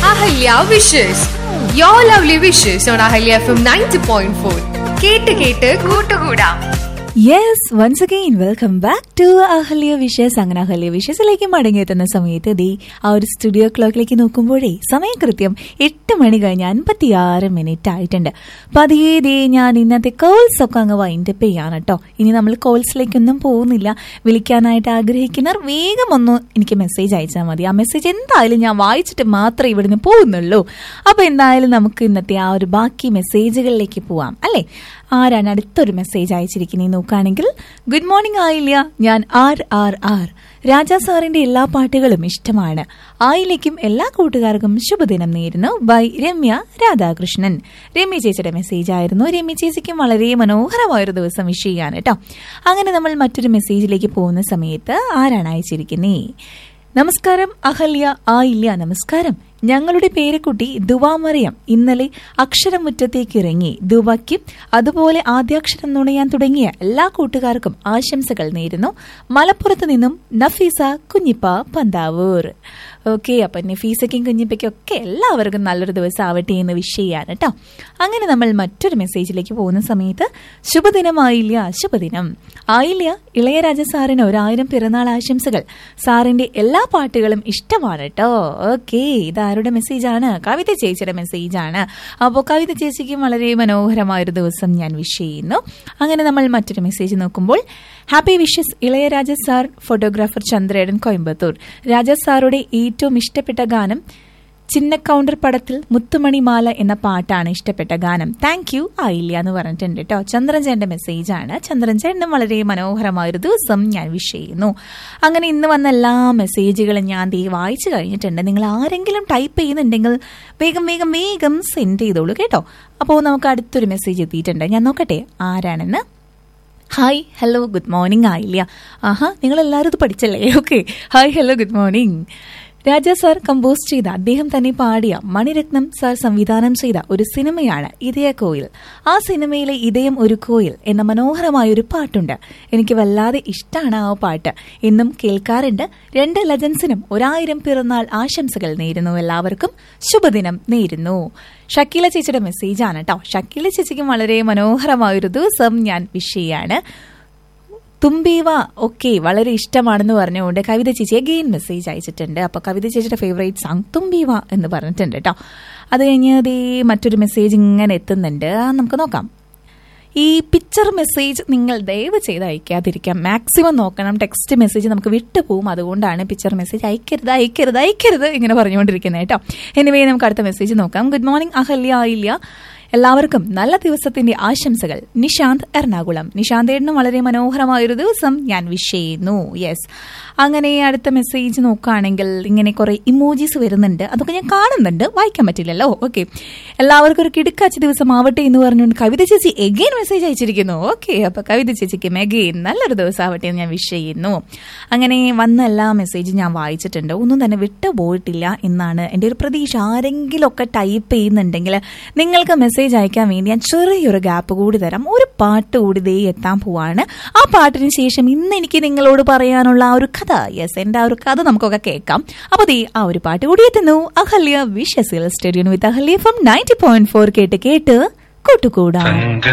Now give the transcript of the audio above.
Ahalya wishes your lovely wishes on Ahalya F M ninety point four കേട്ട് കേട്ട് കൂട്ടുകൂടാം yes once again welcome back to Ahalya wishes അങ്ങനെ അഹല്യ വിഷസിലേക്ക് മടങ്ങിയെത്തുന്ന സമയത്ത് ദേ ആ ഒരു സ്റ്റുഡിയോ ക്ലോക്കിലേക്ക് നോക്കുമ്പോഴേ സമയം കൃത്യം എട്ട് മണി കഴിഞ്ഞ് അൻപത്തിയാറ് മിനിറ്റ് ആയിട്ടുണ്ട് പതിയെ ദേ ഞാൻ ഇന്നത്തെ കോൾസ് ഒക്കെ അങ്ങ് വൈൻഡപ്പ് ചെയ്യാണ് കേട്ടോ ഇനി നമ്മൾ കോൾസിലേക്കൊന്നും പോകുന്നില്ല വിളിക്കാനായിട്ട് ആഗ്രഹിക്കുന്നവർ വേഗം ഒന്ന് എനിക്ക് മെസ്സേജ് അയച്ചാൽ മതി ആ മെസ്സേജ് എന്തായാലും ഞാൻ വായിച്ചിട്ട് മാത്രമേ ഇവിടുന്ന് പോകുന്നുള്ളൂ അപ്പൊ എന്തായാലും നമുക്ക് ഇന്നത്തെ ആ ഒരു ബാക്കി മെസ്സേജുകളിലേക്ക് പോവാം അല്ലേ ആരാണ് അടുത്തൊരു മെസ്സേജ് അയച്ചിരിക്കുന്നത് നോക്കുകയാണെങ്കിൽ ഗുഡ് മോർണിംഗ് ആയില്ല ഞാൻ ആർ ആർ ആർ രാജാ സാറിന്റെ എല്ലാ പാട്ടുകളും ഇഷ്ടമാണ് ആയിലേക്കും എല്ലാ കൂട്ടുകാർക്കും ശുഭദിനം നേരുന്നു ബൈ രമ്യ രാധാകൃഷ്ണൻ രമ്യ ചേച്ചിയുടെ മെസ്സേജ് ആയിരുന്നു രമ്യ ചേച്ചിക്കും വളരെ മനോഹരമായൊരു ദിവസം വിഷ് ചെയ്യാണ് കേട്ടോ അങ്ങനെ നമ്മൾ മറ്റൊരു മെസ്സേജിലേക്ക് പോകുന്ന സമയത്ത് ആരാണ് അയച്ചിരിക്കുന്നേ നമസ്കാരം അഹല്യ ആയില്ല നമസ്കാരം ഞങ്ങളുടെ പേരക്കുട്ടി ദുവാമറിയം ഇന്നലെ അക്ഷരമുറ്റത്തേക്ക് ഇറങ്ങി ദുവയ്ക്കും അതുപോലെ ആദ്യാക്ഷരം നുണയാൻ തുടങ്ങിയ എല്ലാ കൂട്ടുകാർക്കും ആശംസകൾ നേരുന്നു മലപ്പുറത്ത് നിന്നും നഫീസ കുഞ്ഞിപ്പ പന്താവൂർ ഓക്കെ അപ്പൊ നഫീസയ്ക്കും കുഞ്ഞിപ്പയ്ക്കും ഒക്കെ എല്ലാവർക്കും നല്ലൊരു ദിവസം ആവട്ടെ എന്ന് വിഷ് ചെയ്യാണ് കേട്ടോ അങ്ങനെ നമ്മൾ മറ്റൊരു മെസ്സേജിലേക്ക് പോകുന്ന സമയത്ത് ശുഭദിനമായില്ല ശുഭദിനം ആയില്ല ഇളയരാജ സാറിന് ഒരായിരം പിറന്നാൾ ആശംസകൾ സാറിന്റെ എല്ലാ പാട്ടുകളും ഇഷ്ടമാണ് കേട്ടോ ഓക്കെ ഇതാരുടെ മെസ്സേജാണ് കവിത ചേച്ചിയുടെ മെസ്സേജാണ് അപ്പോൾ കവിത ചേച്ചിക്കും വളരെ മനോഹരമായൊരു ദിവസം ഞാൻ വിഷ് ചെയ്യുന്നു അങ്ങനെ നമ്മൾ മറ്റൊരു മെസ്സേജ് നോക്കുമ്പോൾ happy wishes Ilaiyaraaja sir photographer Chandrettan Coimbatore Raja സാറുടെ ഏറ്റവും ഇഷ്ടപ്പെട്ട ഗാനം ചിന്ന കൗണ്ടർ പടത്തിൽ മുത്തുമണിമാല എന്ന പാട്ടാണ് ഇഷ്ടപ്പെട്ട ഗാനം താങ്ക് യു ആയില്ല എന്ന് പറഞ്ഞിട്ടുണ്ട് കേട്ടോ ചന്ദ്രൻചേന്റെ മെസ്സേജാണ് ചന്ദ്രൻചേട്ടനും വളരെ മനോഹരമായൊരു ദിവസം ഞാൻ വിഷ് ചെയ്യുന്നു അങ്ങനെ ഇന്ന് വന്ന എല്ലാ മെസ്സേജുകളും ഞാൻ ദേ വായിച്ചു കഴിഞ്ഞിട്ടുണ്ട് നിങ്ങൾ ആരെങ്കിലും ടൈപ്പ് ചെയ്യുന്നുണ്ടെങ്കിൽ വേഗം വേഗം വേഗം സെൻഡ് ചെയ്തോളൂ കേട്ടോ അപ്പോൾ നമുക്ക് അടുത്തൊരു മെസ്സേജ് എത്തിയിട്ടുണ്ട് ഞാൻ നോക്കട്ടെ ആരാണെന്ന് ഹായ് ഹലോ ഗുഡ് മോർണിംഗ് ആയില്ല ആഹാ നിങ്ങൾ എല്ലാവരും ഇത് പഠിച്ചല്ലേ okay hi hello good morning Raja sir compose ചെയ്ത അദ്ദേഹം തന്നെ പാടിയ മണിരത്നം സാർ സംവിധാനം ചെയ്ത ഒരു സിനിമയാണ് ഇതയ കോയിൽ ആ സിനിമയിലെ ഇതയം ഒരു കോയിൽ എന്ന മനോഹരമായ ഒരു പാട്ടുണ്ട് എനിക്ക് വല്ലാതെ ഇഷ്ടമാണ് ആ പാട്ട് ഇന്നും കേൾക്കാറുണ്ട് രണ്ട് ലെജൻസിനും ഒരായിരം പിറന്നാൾ ആശംസകൾ നേരുന്നു എല്ലാവർക്കും ശുഭദിനം നേരുന്നു ഷക്കീല ചേച്ചിയുടെ മെസ്സേജാണ് കേട്ടോ ഷക്കീല ചേച്ചിക്കും വളരെ മനോഹരമായൊരു ദിവസം ഞാൻ വിഷ് ചെയ്യാണ് തുമ്പീവ ഓക്കെ വളരെ ഇഷ്ടമാണെന്ന് പറഞ്ഞുകൊണ്ട് കവിത ചേച്ചി അഗെയിൻ മെസ്സേജ് അയച്ചിട്ടുണ്ട് അപ്പൊ കവിത ചേച്ചിയുടെ ഫേവറേറ്റ് സോങ് തുമ്പീവ എന്ന് പറഞ്ഞിട്ടുണ്ട് കേട്ടോ അത് കഴിഞ്ഞ് ദേ മറ്റൊരു മെസ്സേജ് ഇങ്ങനെ എത്തുന്നുണ്ട് ആ, നമുക്ക് നോക്കാം ഈ പിക്ചർ മെസ്സേജ് നിങ്ങൾ ദയവ് ചെയ്ത് അയക്കാതിരിക്കാം മാക്സിമം നോക്കണം ടെക്സ്റ്റ് മെസ്സേജ് നമുക്ക് വിട്ടുപോകും അതുകൊണ്ടാണ് പിക്ചർ മെസ്സേജ് അയക്കരുത് അയക്കരുത് അയക്കരുത് ഇങ്ങനെ പറഞ്ഞുകൊണ്ടിരിക്കുന്നത് കേട്ടോ എനിവേ നമുക്ക് അടുത്ത മെസ്സേജ് നോക്കാം ഗുഡ് മോർണിംഗ് അഹല്യ ആയില്യ എല്ലാവർക്കും നല്ല ദിവസത്തിന്റെ ആശംസകൾ നിശാന്ത് എറണാകുളം നിശാന്തേട്ടനും വളരെ മനോഹരമായൊരു ദിവസം ഞാൻ വിഷ് ചെയ്യുന്നു യെസ് അങ്ങനെ അടുത്ത മെസ്സേജ് നോക്കുകയാണെങ്കിൽ ഇങ്ങനെ കുറെ ഇമോജീസ് വരുന്നുണ്ട് അതൊക്കെ ഞാൻ കാണുന്നുണ്ട് വായിക്കാൻ പറ്റില്ലല്ലോ ഓക്കെ എല്ലാവർക്കും ഒരു കിടുക്കാച്ച ദിവസം ആവട്ടെ എന്ന് പറഞ്ഞുകൊണ്ട് കവിത ചേച്ചി എഗെയിൻ മെസ്സേജ് അയച്ചിരിക്കുന്നു ഓക്കെ അപ്പൊ കവിത ചേച്ചിക്കും എഗെയിൻ നല്ലൊരു ദിവസം ആവട്ടെ എന്ന് ഞാൻ വിഷ് ചെയ്യുന്നു അങ്ങനെ വന്ന എല്ലാ മെസ്സേജും ഞാൻ വായിച്ചിട്ടുണ്ട് ഒന്നും തന്നെ വിട്ടു പോയിട്ടില്ല എന്നാണ് എൻ്റെ ഒരു പ്രതീക്ഷ ആരെങ്കിലും ഒക്കെ ടൈപ്പ് ചെയ്യുന്നുണ്ടെങ്കിൽ നിങ്ങൾക്ക് മെസ്സേജ് അയക്കാൻ വേണ്ടി ഞാൻ ചെറിയൊരു ഗ്യാപ്പ് കൂടി തരാം ഒരു പാട്ട് കൂടി ദേ എത്താൻ പോവാണ് ആ പാട്ടിന് ശേഷം ഇന്ന് എനിക്ക് നിങ്ങളോട് പറയാനുള്ള ആ ഒരു കഥ യെസ് എൻ്റെ ആ ഒരു കഥ നമുക്കൊക്കെ കേൾക്കാം അപ്പോൾ ദേ ആ ഒരു പാട്ട് കൂടി എത്തുന്നു അഹല്യ വിഷസിൽ stadium with Ahalya from ninety point four കേട്ട് കേട്ട് കൂട്ടുകൂടാം തങ്ക